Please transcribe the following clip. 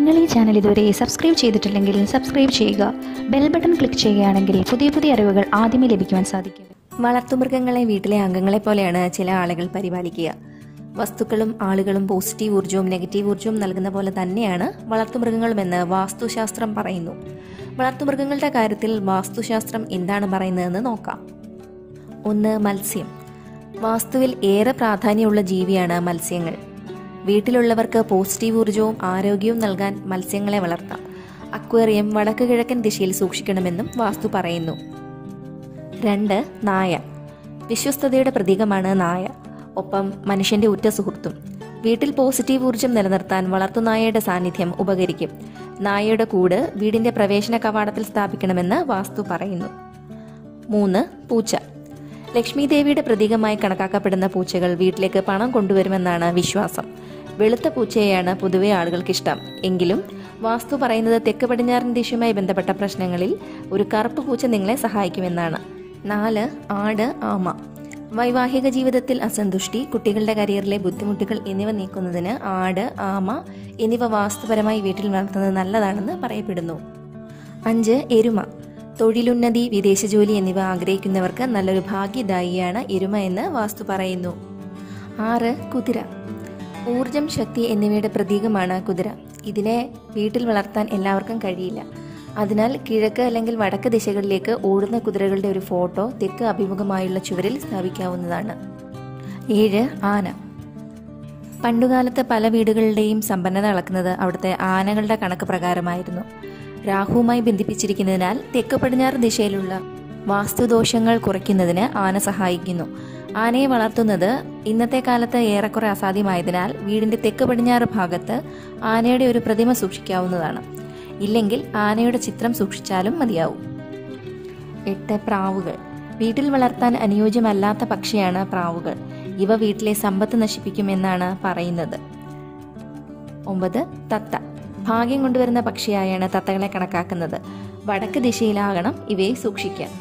നിങ്ങൾ ഈ ചാനൽ ഇതുവരെ സബ്സ്ക്രൈബ് ചെയ്തിട്ടില്ലെങ്കിൽ സബ്സ്ക്രൈബ് ചെയ്യുക ബെൽ ബട്ടൺ ക്ലിക്ക് ചെയ്യുകയാണെങ്കിൽ പുതിയ പുതിയ അറിവുകൾ ആദ്യമേ ലഭിക്കുവാൻ സാധിക്കും വളർത്തുമൃഗങ്ങളെ വീട്ടിലെ അംഗങ്ങളെ പോലെയാണ് ചില ആളുകൾ പരിപാലിക്കുക വസ്തുക്കളും ആളുകളും പോസിറ്റീവ് ഊർജവും നെഗറ്റീവ് ഊർജവും നൽകുന്ന പോലെ തന്നെയാണ് വളർത്തുമൃഗങ്ങളുമെന്ന് വാസ്തുശാസ്ത്രം പറയുന്നു വളർത്തുമൃഗങ്ങളുടെ കാര്യത്തിൽ വാസ്തുശാസ്ത്രം എന്താണ് പറയുന്നതെന്ന് നോക്കാം ഒന്ന് മത്സ്യം വാസ്തുവിൽ ഏറെ പ്രാധാന്യമുള്ള ജീവിയാണ് മത്സ്യങ്ങൾ വീട്ടിലുള്ളവർക്ക് പോസിറ്റീവ് ഊർജവും ആരോഗ്യവും നൽകാൻ മത്സ്യങ്ങളെ വളർത്താം അക്വേറിയം വടക്ക് കിഴക്കൻ ദിശയിൽ സൂക്ഷിക്കണമെന്നും വാസ്തു പറയുന്നു രണ്ട് നായ വിശ്വസ്തതയുടെ പ്രതീകമാണ് നായ ഒപ്പം മനുഷ്യന്റെ ഉറ്റ സുഹൃത്തും വീട്ടിൽ പോസിറ്റീവ് ഊർജം നിലനിർത്താൻ വളർത്തുനായയുടെ സാന്നിധ്യം ഉപകരിക്കും നായയുടെ കൂട് വീടിന്റെ പ്രവേശന കവാടത്തിൽ സ്ഥാപിക്കണമെന്ന് വാസ്തു പറയുന്നു മൂന്ന് പൂച്ച ലക്ഷ്മി ദേവിയുടെ പ്രതീകമായി കണക്കാക്കപ്പെടുന്ന പൂച്ചകൾ വീട്ടിലേക്ക് പണം കൊണ്ടുവരുമെന്നാണ് വിശ്വാസം വെളുത്ത പൂച്ചയെയാണ് പൊതുവെ ആളുകൾക്ക് ഇഷ്ടം എങ്കിലും വാസ്തു പറയുന്നത് തെക്ക് പടിഞ്ഞാറൻ ദിശയുമായി ബന്ധപ്പെട്ട പ്രശ്നങ്ങളിൽ ഒരു കറുപ്പ് പൂച്ച നിങ്ങളെ സഹായിക്കുമെന്നാണ് നാല് ആട് ആമ വൈവാഹിക ജീവിതത്തിൽ അസന്തുഷ്ടി കുട്ടികളുടെ കരിയറിലെ ബുദ്ധിമുട്ടുകൾ എന്നിവ നീക്കുന്നതിന് ആട് ആമ എന്നിവ വാസ്തുപരമായി വീട്ടിൽ വളർത്തുന്നത് നല്ലതാണെന്ന് പറയപ്പെടുന്നു അഞ്ച് എരുമ തൊഴിലുന്നതി വിദേശ ജോലി എന്നിവ ആഗ്രഹിക്കുന്നവർക്ക് നല്ലൊരു ഭാഗ്യദായിയാണ് എരുമ എന്ന് വാസ്തു പറയുന്നു ആറ് കുതിര ഊർജം ശക്തി എന്നിവയുടെ പ്രതീകമാണ് കുതിര ഇതിനെ വീട്ടിൽ വളർത്താൻ എല്ലാവർക്കും കഴിയില്ല അതിനാൽ കിഴക്ക് അല്ലെങ്കിൽ വടക്ക് ദിശകളിലേക്ക് ഓടുന്ന കുതിരകളുടെ ഒരു ഫോട്ടോ തെക്ക് അഭിമുഖമായുള്ള ചുവരിൽ സ്ഥാപിക്കാവുന്നതാണ് ഏഴ് ആന പണ്ടുകാലത്ത് പല വീടുകളുടെയും സമ്പന്നത അളക്കുന്നത് അവിടുത്തെ ആനകളുടെ കണക്ക് പ്രകാരമായിരുന്നു രാഹുവുമായി ബന്ധിപ്പിച്ചിരിക്കുന്നതിനാൽ തെക്ക് പടിഞ്ഞാറ് ദിശയിലുള്ള വാസ്തുദോഷങ്ങൾ കുറയ്ക്കുന്നതിന് ആന സഹായിക്കുന്നു ആനയെ വളർത്തുന്നത് ഇന്നത്തെ കാലത്ത് ഏറെക്കുറെ അസാധ്യമായതിനാൽ വീടിന്റെ തെക്ക് പടിഞ്ഞാറ് ഭാഗത്ത് ആനയുടെ ഒരു പ്രതിമ സൂക്ഷിക്കാവുന്നതാണ് ഇല്ലെങ്കിൽ ആനയുടെ ചിത്രം സൂക്ഷിച്ചാലും മതിയാവും എട്ട് പ്രാവുകൾ വീട്ടിൽ വളർത്താൻ അനുയോജ്യമല്ലാത്ത പക്ഷിയാണ് പ്രാവുകൾ ഇവ വീട്ടിലെ സമ്പത്ത് നശിപ്പിക്കുമെന്നാണ് പറയുന്നത് ഒമ്പത് തത്ത ഭാഗ്യം കൊണ്ടുവരുന്ന പക്ഷിയായാണ് തത്തകളെ കണക്കാക്കുന്നത് വടക്ക് ദിശയിലാകണം ഇവയെ സൂക്ഷിക്കാൻ